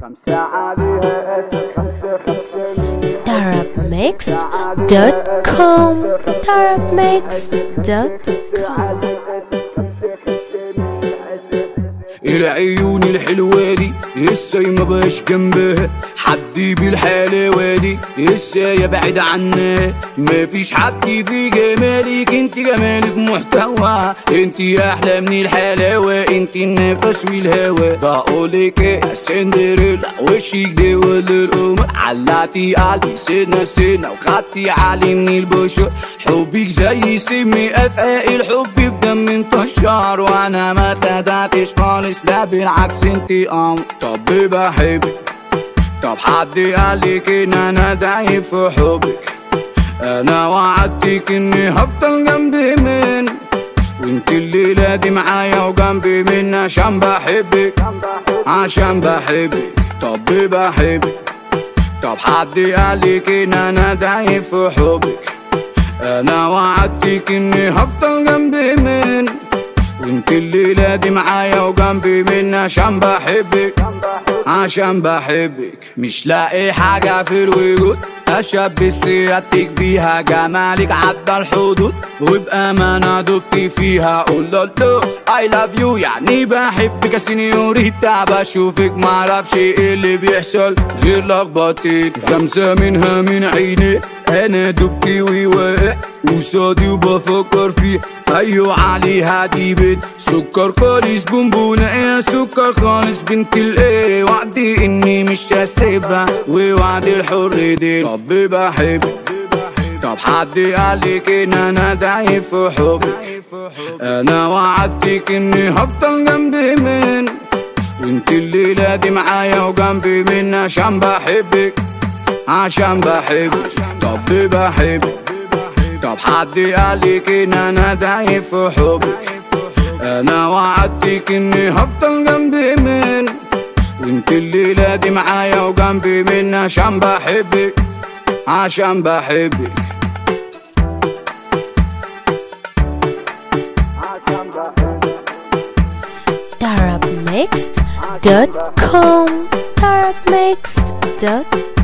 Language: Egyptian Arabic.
خمسة عليها اسد خمسة خمسة tarabmixed.com tarabmixed.com العيون الحلوة دي لسه ما بقاش جنبها حد بالحلاوة دي لسه يبعد عنها مفيش حد في جمالك انت جمالك محتوى انت احلى من الحلاوة انت النفس والهوا بقولك يا سندريلا وشك ده ولا القمر علقتي قلبي سنة سنة وخدتي علي من البشر حبك زي سم افعاء الحب بدم انتشر وانا ما تدعتش خالص لا بالعكس انت ام طب بحبك طب حد قالك ان انا ضعيف في حبك انا وعدتك اني هفضل جنبي من وانت الليلة دي معايا وجنبي من عشان بحبك عشان بحبك طب بحبك طب حد قالك ان انا ضعيف في حبك انا وعدتك اني هفضل جنبي من وانت الليلة دي معايا وجنبي من عشان بحبك عشان بحبك مش لاقي حاجة في الوجود أشبه سيادتك بيها جمالك عدى الحدود وبأمانة دبت فيها قول له I love you يعني بحبك يا سينيوريتا بشوفك معرفش ايه اللي بيحصل غير لخبطتك غمزة منها من عيني أنا دبت وواقع وصادي وبفكر فيه ايوه عليها دي بنت سكر خالص بونبونة يا سكر خالص بنت الايه وعدي اني مش هسيبها ووعد الحر دي طب بحبك طب حد قالك ان انا ضعيف في حبك انا وعدتك اني هفضل جنبي من وانت الليلة دي معايا وجنبي من عشان بحبك عشان بحبك طب بحبك طب حد قالك ان انا ضعيف في حبك انا وعدتك اني هفضل جنبي من وانت الليلة دي معايا وجنبي من عشان بحبك عشان بحبك tarabmixed.com tarabmixed.com